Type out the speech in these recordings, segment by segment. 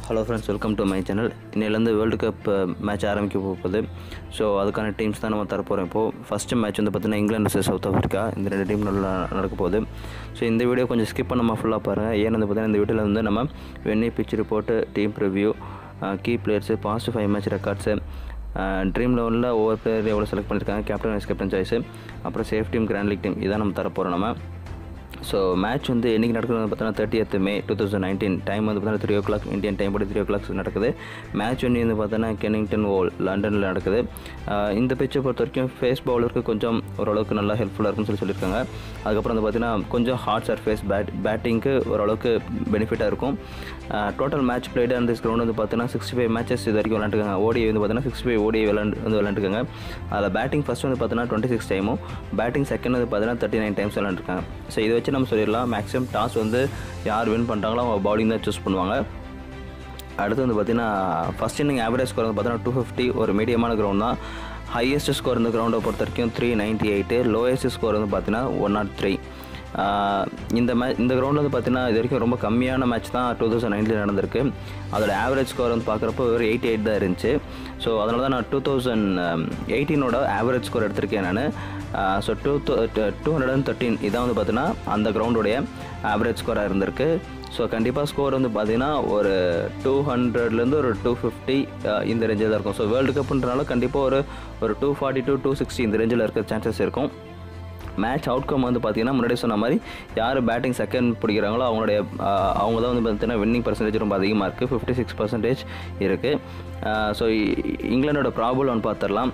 hello friends welcome to my channel இன்னிலேருந்து world cup match ஆரம்பிக்க போகுது ஸோ அதுக்கான டீம்ஸ் தான் நம்ம தரப்போகிறோம் இப்போது ஃபஸ்ட்டு மேட்ச் வந்து பார்த்திங்கன்னா இங்கிலாந்து vs சவுத் ஆஃப்ரிக்கா இந்த ரெண்டு டீம் நல்லா நடக்க போகுது ஸோ இந்த வீடியோ கொஞ்சம் ஸ்கிப் பண்ணாமல் ஃபுல்லாக பாருங்கள் ஏன்னு வந்து பார்த்திங்கன்னா இந்த வீடியோவில் வந்து நம்ம venue pitch report team preview key players past five match records dream லெவலில் ஒவ்வொரு பிளேயர் எவ்வளோ செலக்ட் பண்ணியிருக்காங்க கேப்டன் வைஸ் கேப்டன் சாய்ஸு அப்புறம் safe team grand league team இதான் நம்ம தரப்போகிறோம் நம்ம ஸோ மேட்ச் வந்து என்றைக்கு நடக்குது பார்த்தீங்கன்னா thirtieth May two thousand nineteen time வந்து பார்த்தீங்கன்னா three o'clock Indian time படி த்ரீ ஓ கிளாக் நடக்குது மேட்ச் வந்து வந்து பார்த்தீங்கன்னா கெனிங்டன் ஓல் லண்டனில் நடக்குது ஆஹ் இந்த பிச்சை பொறுத்த வரைக்கும் ஃபேஸ் பவுலருக்கு கொஞ்சம் ஓரளவுக்கு நல்லா ஹெல்ப்ஃபுல்லாக இருக்கும்னு சொல்லி சொல்லியிருக்காங்க அதுக்கப்புறம் வந்து பார்த்தீங்கன்னா கொஞ்சம் ஹார்ட் சர்ஃபேஸ் பேட் பேட்டிங்க்கு ஓரளவுக்கு பெனிஃபிட்டாக இருக்கும் டோட்டல் மேட்ச் பிளேடு அந்த கிரவுண்ட் வந்து பார்த்தீங்கன்னா சிக்ஸ்டி ஃபைவ் மேட்சஸ் இது வரைக்கும் விளாண்டுருக்காங்க ஓடி வந்து பார்த்தீங்கன்னா சிக்ஸ்டி ஃபைவ் ஓடி விளாண்டு வந்து விளாண்டுருக்காங்க அதில் பேட்டிங் ஃபஸ்ட் வந்து பார்த்தீங்கன்னா டுவெண்ட்டி சிக்ஸ் டைமும் பேட்டிங் செகண்ட் வந்து பார்த்தீங்கன்னா தேர்ட்டி நைன் டைம்ஸ் விளாண்டுருக்காங்க ஸோ இதை வச்சு நம்ம சொல்லிடலாம் மேக்ஸிமம் டாஸ் வந்து யார் வின் பண்ணுறாங்களோ அவங்க பவுலிங் தான் சூஸ் பண்ணுவாங்க அடுத்து வந்து பார்த்தீங்கன்னா ஃபஸ்ட் இன்னிங் ஆவரேஜ் ஸ்கோர் வந்து பார்த்தீங்கன்னா டூ ஃபிஃப்டி ஒரு மீடியமான கிரவுண்ட் தான் ஹையஸ்ட் ஸ்கோர் இந்த கிரவுண்டை பொறுத்த வரைக்கும் three ninety eight lowest score வந்து பார்த்தீங்கன்னா ஒன் நாட் த்ரீ இந்த மே இந்த கிரவுண்டில் வந்து பார்த்தீங்கன்னா இது வரைக்கும் ரொம்ப கம்மியான மேட்ச் தான் டூ தௌசண்ட் நைன்டீன் நடந்திருக்கு அதோட ஆவரேஜ் ஸ்கோர் வந்து பார்க்குறப்போ ஒரு எயிட்டி எயிட் தான் இருந்துச்சு ஸோ அதனால தான் நான் டூ தௌசண்ட் எயிட்டீனோட ஆவரேஜ் ஸ்கோர் எடுத்திருக்கேன் நான் so two two hundred and thirteen இதான் வந்து பார்த்தீங்கன்னா அந்த கிரவுண்டுடைய ஆவரேஜ் ஸ்கோராக இருந்திருக்கு ஸோ கண்டிப்பாக ஸ்கோர் வந்து பார்த்தீங்கன்னா ஒரு டூ ஹண்ட்ரட்லேருந்து ஒரு டூ ஃபிஃப்டி இந்த ரேஞ்சில் தான் இருக்கும் ஸோ வேர்ல்டு கப்புன்றனால கண்டிப்பாக ஒரு ஒரு two forty two two sixty இந்த ரேஞ்சில் இருக்க சான்சஸ் இருக்கும் மேட்ச் அவுட்கம் வந்து பார்த்தீங்கன்னா முன்னாடி சொன்ன மாதிரி யார் பேட்டிங் செகண்ட் பிடிக்கிறாங்களோ அவங்களுடைய ஆஹ், அவங்க தான் வந்து பார்த்தீங்கன்னா வின்னிங் பர்சன்டேஜ் ரொம்ப அதிகமாக இருக்குது ஃபிஃப்டி சிக்ஸ் பர்சன்டேஜ் இருக்குது ஸோ இங்கிலாண்டோட ப்ராப்ளம் பார்த்துடலாம்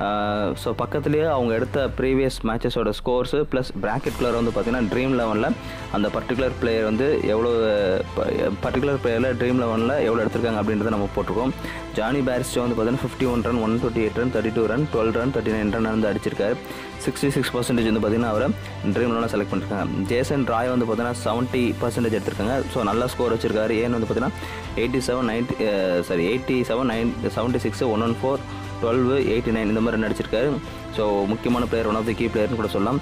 ஸோ பக்கத்துலேயே அவங்க எடுத்த ப்ரீவியஸ் மேட்சஸோட ஸ்கோர்ஸு ப்ளஸ் ப்ராக்கெட் பிளேயர் வந்து பார்த்தீங்கன்னா ட்ரீம் லெவனில் அந்த பர்டிகுலர் பிளேயர் வந்து எவ்வளோ பர்டிகுலர் பிளேயரில் ட்ரீம் லெவனில் எவ்வளோ எடுத்திருக்காங்க அப்படின்றத நம்ம போட்டிருக்கோம் ஜானி பேரிஸ்டோ வந்து பார்த்தீங்கன்னா fifty one run one twenty eight run thirty two run twelve run thirty nine run வந்து அடிச்சிருக்காரு சிக்ஸ்டி சிக்ஸ் பர்சன்டேஜ் வந்து பார்த்தீங்கன்னா அவரை ட்ரீம் லெவலில் செலக்ட் பண்ணிருக்காங்க ஜேசன் ராய் வந்து பார்த்தீங்கன்னா செவன்ட்டி பர்சன்டேஜ் எடுத்திருக்காங்க ஸோ நல்ல ஸ்கோர் வச்சிருக்காரு ஏன்னு வந்து பார்த்தீங்கன்னா eighty seven ninety sorry eighty seven nine seventy six one one four twelve eighty nine இந்த மாதிரி நடிச்சிருக்காரு ஸோ முக்கியமான player one of the key பிளேயர்னு கூட சொல்லலாம்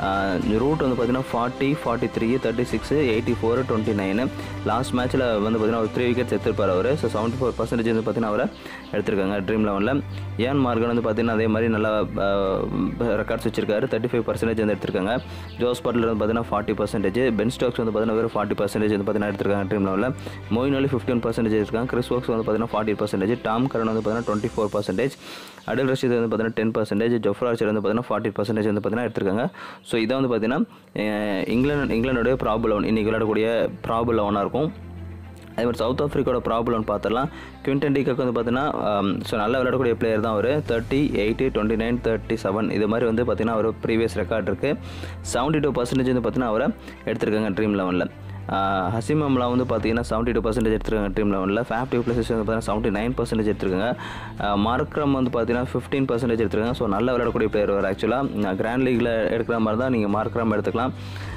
ரூட் வந்து பார்த்தீங்கன்னா forty forty three thirty six eighty four twenty nine last மேட்ச்சில் வந்து பார்த்தீங்கன்னா ஒரு த்ரீ விக்கெட்ஸ் எடுத்திருப்பார் அவர் ஸோ செவன்ட்டி ஃபோர் பர்சன்டேஜ் வந்து பார்த்தீங்கன்னா அவரை எடுத்திருக்காங்க ட்ரீம் லெவனில் ஏன் மார்கன் வந்து பார்த்தீங்கன்னா அதே மாதிரி நல்லா ரெக்கார்ட்ஸ் வச்சிருக்காரு தேர்ட்டி ஃபைவ் பர்சன்டேஜ் வந்து எடுத்திருக்காங்க ஜோஸ் பட்லர் வந்து பார்த்தீங்கன்னா ஃபார்ட்டி பர்சன்டேஜ் பென் ஸ்டாக்ஸ் வந்து பார்த்தீங்கன்னா வெறும் ஃபார்ட்டி பர்சன்டேஜ் வந்து பார்த்தீங்கன்னா எடுத்திருக்காங்க ட்ரீம் லெவலில் மோயின் அலி ஃபிஃப்டின் பர்சன்டேஜ் இருக்காங்க கிறிஸ் ஒர்க்ஸ் வந்து பார்த்தீங்கன்னா ஃபார்ட்டி பர்சன்டேஜ் டாம் கரன் வந்து பார்த்தீங்கன்னா twenty four percentage Adil Rashid வந்து பார்த்தீங்கன்னா டென் பர்சன்டேஜ் ஜொஃப்ரா ஆர்ச்சர் வந்து பார்த்தீங்கன்னா ஃபார்ட்டி பர்சன்டேஜ் வந்து பார்த்தீங்கன்னா எடுத்திருக்காங்க ஸோ இதை வந்து பார்த்தீங்கன்னா அஹ், இங்கிலாந்து இங்கிலாந்துடைய ப்ராபல் லெவன் இன்றைக்கி விளையாடக்கூடிய ப்ராபல் லெவனாக இருக்கும் அதே மாதிரி சவுத் ஆஃப்ரிக்காவோட ப்ராப்ளம்னு பார்த்துடலாம் குவிண்டன் டிகாக் வந்து பார்த்தீங்கன்னா ஸோ நல்லா விளையாடக்கூடிய பிளேயர் தான் அவர் thirty eighty twenty nine thirty seven இது மாதிரி வந்து பார்த்தீங்கன்னா அவர் ப்ரீவியஸ் ரெக்கார்ட் இருக்குது செவன்ட்டி டூ பர்சன்டேஜ் வந்து பார்த்தீங்கன்னா அவரை எடுத்திருக்காங்க ட்ரீம் லெவனில் ஹசிம் அம்லா வந்து பார்த்தீங்கன்னா செவன்ட்டி டூ பர்சன்டேஜ் எடுத்திருக்காங்க ட்ரீம் லெவனில் ஃபேப் டூ பிளஸஸ் வந்து பார்த்தீங்கன்னா செவன்ட்டி நைன் பர்சன்டேஜ் எடுத்திருக்காங்க மார்க்ரம் வந்து பார்த்தீங்கன்னா ஃபிஃப்டீன் பர்சன்டேஜ் எடுத்திருக்காங்க ஸோ நல்லா விளையாடக்கூடிய பிளேயர் அவர் ஆக்சுவலாக கிராண்ட் லீக்ல எடுக்கிற மாதிரி தான் நீங்கள் மார்க்ரம் எடுத்துக்கலாம்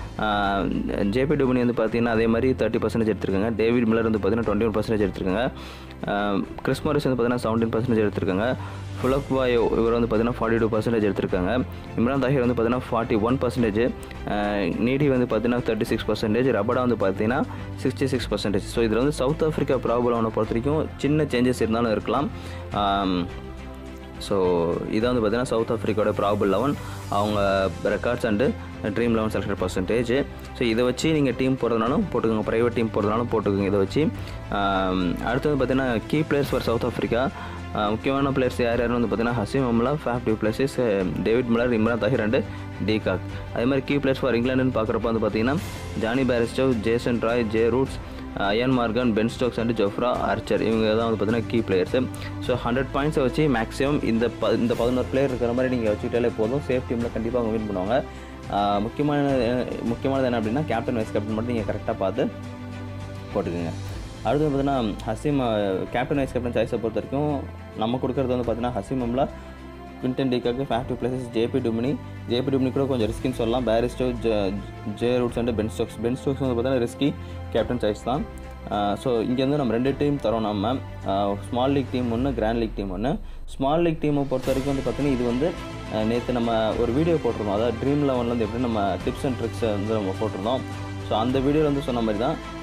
ஜேபி டுபினி வந்து பார்த்தீங்கன்னா அதே மாதிரி தேர்ட்டி பர்சன்டேஜ் எடுத்திருக்காங்க டேவிட் மில்லர் வந்து பார்த்தீங்கன்னா டுவெண்ட்டி ஒன் பர்சன்டேஜ் எடுத்திருக்காங்க கிறிஸ் மாரிஸ் வந்து பார்த்தீங்கன்னா செவன்டீன் பர்சன்டேஜ் எடுத்திருக்காங்க ஃபுலக் வாயோ இவர் வந்து பார்த்தீங்கன்னா ஃபார்ட்டி டூ பர்சன்டேஜ் எடுத்திருக்காங்க இம்ரான் தாஹிர் வந்து பார்த்தீங்கன்னா ஃபார்ட்டி ஒன் பர்சன்டேஜ் நீடி வந்து பார்த்தீங்கன்னா தேர்ட்டி சிக்ஸ் பர்சன்டேஜ் ரபடா வந்து பார்த்தீங்கன்னா சிக்ஸ்டி சிக்ஸ் பர்சன்டேஜ் ஸோ இதில் வந்து சவுத் ஆஃப்ரிக்கா ப்ராப்ளம் பொறுத்த வரைக்கும் சின்ன சேஞ்சஸ் இருந்தாலும் இருக்கலாம் ஆம், ஸோ இதான் வந்து பார்த்தீங்கன்னா சவுத் ஆஃப்ரிக்காவோட ப்ராபல் லெவன் அவங்க records and dream eleven selected percentage so இதை வச்சு நீங்கள் டீம் போகிறதுனாலும் போட்டுக்கோங்க ப்ரைவேட் டீம் போகிறதுனாலும் போட்டுக்கோங்க இதை வச்சு ஆம், அடுத்து வந்து பார்த்தீங்கன்னா key players for South Africa ஆஹ், முக்கியமான பிளேயர்ஸ் யார் யாருன்னு வந்து பார்த்தீங்கன்னா Hashim Amla Faf du Plessis David Miller Imran Tahir and de Kock அதே மாதிரி கீ பிளேயர்ஸ் ஃபார் இங்கிலாந்துன்னு பார்க்குறப்ப வந்து பார்த்தீங்கன்னா Jonny Bairstow Jason Roy J Roots Eoin Morgan Ben Stokes and Jofra Archer இவங்க தான் வந்து பார்த்தீங்கன்னா கீ பிளேயர்ஸு ஸோ ஹண்ட்ரட் பாயிண்ட்ஸை வச்சு மேக்ஸிமம் இந்த ப இந்த பதினோரு பிளேயர் இருக்கிற மாதிரி நீங்கள் வச்சுக்கிட்டாலே போதும் சேஃப் டீமில் கண்டிப்பாக அவங்க வின் பண்ணுவாங்க ஆஹ் முக்கியமான முக்கியமானது என்ன அப்படின்னா கேப்டன் வைஸ் கேப்டன் மட்டும் நீங்கள் கரெக்டாக பார்த்து போட்டுக்கோங்க அடுத்து பார்த்தீங்கன்னா ஹசீம் கேப்டன் வைஸ் கேப்டன் சாய்ஸை பொறுத்த வரைக்கும் நம்ம கொடுக்குறது வந்து பார்த்தீங்கன்னா Hashim Amla Quinton de Kock Faf du Plessis JP Duminy JP Duminy கூட கொஞ்சம் ரிஸ்கின்னு சொல்லலாம் Bairstow J Roots and Ben Stokes Ben Stokes வந்து பார்த்தீங்கன்னா ரிஸ்கி கேப்டன் சாய்ஸ் தான் ஸோ இங்கேருந்து நம்ம ரெண்டு டீம் தரோம் நம்ம ஸ்மால் லீக் டீம் ஒன்று கிராண்ட் லீக் டீம் ஒன்று ஸ்மால் லீக் டீமை பொறுத்த வரைக்கும் வந்து பார்த்தீங்கன்னா இது வந்து நேற்று நம்ம ஒரு வீடியோ போட்டிருந்தோம் அதாவது ட்ரீம் லெவன்லேருந்து எப்படி நம்ம டிப்ஸ் அண்ட் ட்ரிக்ஸ் வந்து நம்ம போட்டிருந்தோம் ஸோ அந்த வீடியோவில் வந்து சொன்ன மாதிரி தான்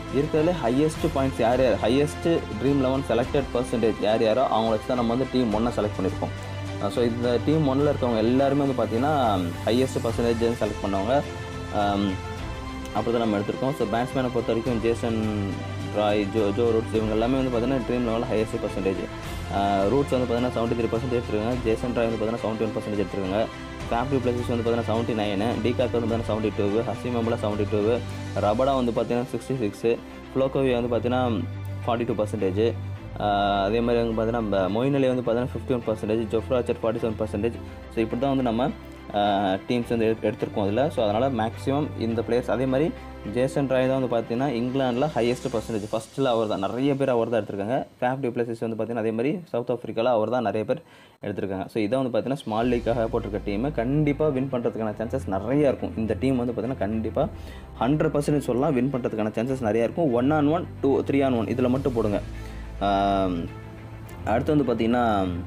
இருக்கிறதுலே ஹையஸ்ட் பாயிண்ட்ஸ் யார் யார் highest dream eleven selected percentage யார் யாரோ அவங்கள வச்சு தான் நம்ம வந்து டீம் ஒன்றை செலக்ட் பண்ணியிருக்கோம் ஸோ இந்த டீம் ஒன்றில் இருக்கவங்க எல்லாருமே வந்து பார்த்திங்கன்னா ஹையஸ்ட் பர்சன்டேஜ் செலக்ட் பண்ணவங்க அப்படி தான் நம்ம எடுத்திருக்கோம் ஸோ பேட்ஸ்மேனை பொறுத்த வரைக்கும் Jason Roy Joe Joe Roots இவங்க எல்லாமே வந்து பார்த்தீங்கன்னா ட்ரீம் லெவலில் ஹையஸ்ட் பர்சன்டேஜ் ரூட்ஸ் வந்து பார்த்தீங்கன்னா செவன்ட்டி த்ரீ பர்சன்டேஜ் எடுத்துருக்காங்க ஜேசன் ராய் வந்து பார்த்தீங்கன்னா செவன்ட்டி ஒன் பர்சன்டேஜ் எடுத்துருக்காங்க ஃபேமிலி பிளேசஸ் வந்து பார்த்தீங்கன்னா செவன்ட்டி நைனு டிகாக் வந்து பார்த்தீங்கன்னா seventy two Hashim Amla seventy two Rabada வந்து பார்த்தீங்கன்னா சிக்ஸ்டி சிக்ஸு ஃப்ளோகோவி வந்து பார்த்தீங்கன்னா ஃபார்ட்டி டூ பர்சன்டேஜ் அதே மாதிரி வந்து பார்த்தீங்கன்னா மொயின் அலி வந்து பார்த்தீங்கன்னா fifty one percentage Jofra Archer forty seven percentage so இப்படி தான் வந்து நம்ம டீம்ஸ் வந்து எடுத்து எடுத்திருக்கோம் அதில் ஸோ அதனால் மேக்ஸிமம் இந்த பிளேயர்ஸ் அதே மாதிரி ஜேசன் ராய் தான் வந்து பார்த்தீங்கன்னா இங்கிலாண்டில் ஹையஸ்ட் பர்சன்டேஜ் ஃபஸ்ட்டில் அவர் தான் நிறைய பேர் அவர் தான் எடுத்திருக்காங்க ஃபேப் டிப்ளேசஸ் வந்து பார்த்தீங்கன்னா அதே மாதிரி சவுத் ஆஃப்ரிக்காவில் அவர் தான் நிறைய பேர் எடுத்திருக்காங்க ஸோ இதை வந்து பார்த்தீங்கன்னா ஸ்மால் லீக்காக போட்டிருக்க டீம் கண்டிப்பாக வின் பண்ணுறதுக்கான சான்சஸ் நிறைய இருக்கும் இந்த டீம் வந்து பார்த்தீங்கன்னா கண்டிப்பாக ஹண்ட்ரட் பர்சன்டேஜ் சொல்லலாம் வின் பண்ணுறதுக்கான சான்சஸ் நிறையா இருக்கும் one on one two three on one இதில் மட்டும் போடுங்க அடுத்து வந்து பார்த்திங்கன்னா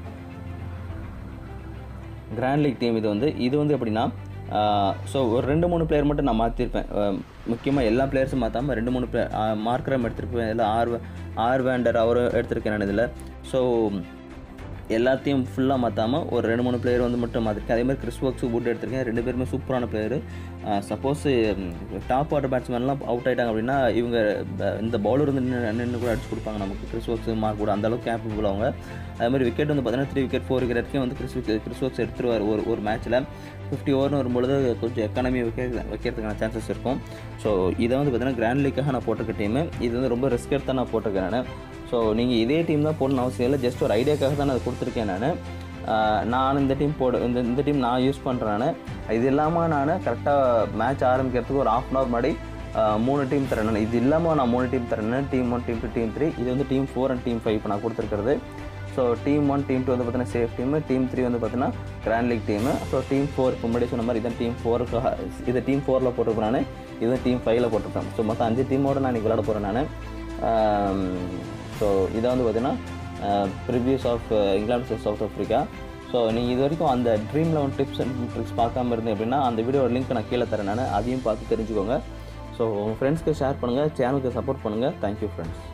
கிராண்ட் லீக் டீம் இது வந்து இது வந்து எப்படின்னா ஸோ ஒரு ரெண்டு மூணு பிளேயர் மட்டும் நான் மாற்றிருப்பேன் முக்கியமாக எல்லா பிளேயர்ஸும் மாற்றாமல் ரெண்டு மூணு பிளேயர் மார்க்கரம் எடுத்திருப்பேன் இல்லை ஆர் ஆர் வேண்டர் அவரும் எடுத்திருக்கேன் நான் இதில் ஸோ எல்லாத்தையும் ஃபுல்லாக மாற்றாமல் ஒரு ரெண்டு மூணு பிளேயர் வந்து மட்டும் மாற்றிருக்கேன் அதே மாதிரி கிறிஸ் ஒர்க்ஸு போட்டு எடுத்திருக்கேன் ரெண்டு பேருமே சூப்பரான பிளேயர் சப்போஸ் டாப் ஆர்டர் பேட்ஸ்மேன்லாம் அவுட் ஆகிட்டாங்க அப்படின்னா இவங்க இந்த பவுலர் வந்து நின்று நின்று கூட அடிச்சு கொடுப்பாங்க நமக்கு கிறிஸ் ஒர்க்ஸ் மார்க் கூட அந்தளவுக்கு கேப்பபிள் அவங்க அதே மாதிரி விக்கெட் வந்து பார்த்தீங்கன்னா த்ரீ விக்கெட் ஃபோர் விக்கெட் வரைக்கும் வந்து கிறிஸ் கிறிஸ் ஒர்க்ஸ் எடுத்துருவார் ஒரு ஒரு மேட்ச்சில் ஃபிஃப்டி ஓவர்னு வரும்பொழுது கொஞ்சம் எக்கானமி வைக்க வைக்கிறதுக்கான சான்சஸ் இருக்கும் ஸோ இதை வந்து பார்த்தீங்கன்னா கிராண்ட் லீக்காக நான் போட்டிருக்க டீமு இது வந்து ரொம்ப ரிஸ்க் எடுத்து தான் நான் போட்டிருக்கேன் நான் ஸோ நீங்கள் இதே டீம் தான் போடணும்னு அவசியம் இல்லை ஜஸ்ட் ஒரு ஐடியாக்காக தான் நான் அதை கொடுத்துருக்கேன் நான் நான் இந்த டீம் போட இந்த இந்த டீம் நான் யூஸ் பண்ணுறேன் இது இல்லாமல் நான் கரெக்டாக மேட்ச் ஆரம்பிக்கிறதுக்கு ஒரு ஆஃப் அன் ஹவர் முன்னாடி மூணு டீம் தரேன் இது இல்லாமல் நான் மூணு டீம் தரேன் team one team two team three இது வந்து team four and team five இப்போ நான் கொடுத்துருக்கிறது so team one team two வந்து பார்த்தீங்கன்னா சேஃப் டீம் டீம் த்ரீ வந்து பார்த்தீங்கன்னா grand league team so team four இப்போ முன்னாடி சொன்ன மாதிரி இதான் டீம் ஃபோருக்கு இதை டீம் ஃபோரில் போட்டிருப்பேன் நான் இதை டீம் ஃபைவ்ல போட்டிருப்பேன் ஸோ மொத்தம் அஞ்சு டீமோடு நான் இன்றைக்கி விளாட போகிறேன் நான் ஸோ இதை வந்து பார்த்தீங்கன்னா previews of England South Africa so நீங்கள் இது வரைக்கும் அந்த dream eleven tips and tricks பார்க்காம இருந்தேன் அப்படின்னா அந்த வீடியோட லிங்க் நான் கீழே தரேன் நான் அதையும் பார்த்து தெரிஞ்சுக்கோங்க ஸோ உங்கள் ஃப்ரெண்ட்ஸ்க்கு ஷேர் பண்ணுங்கள் சேனலுக்கு சப்போர்ட் பண்ணுங்கள் தேங்க்யூ ஃப்ரெண்ட்ஸ்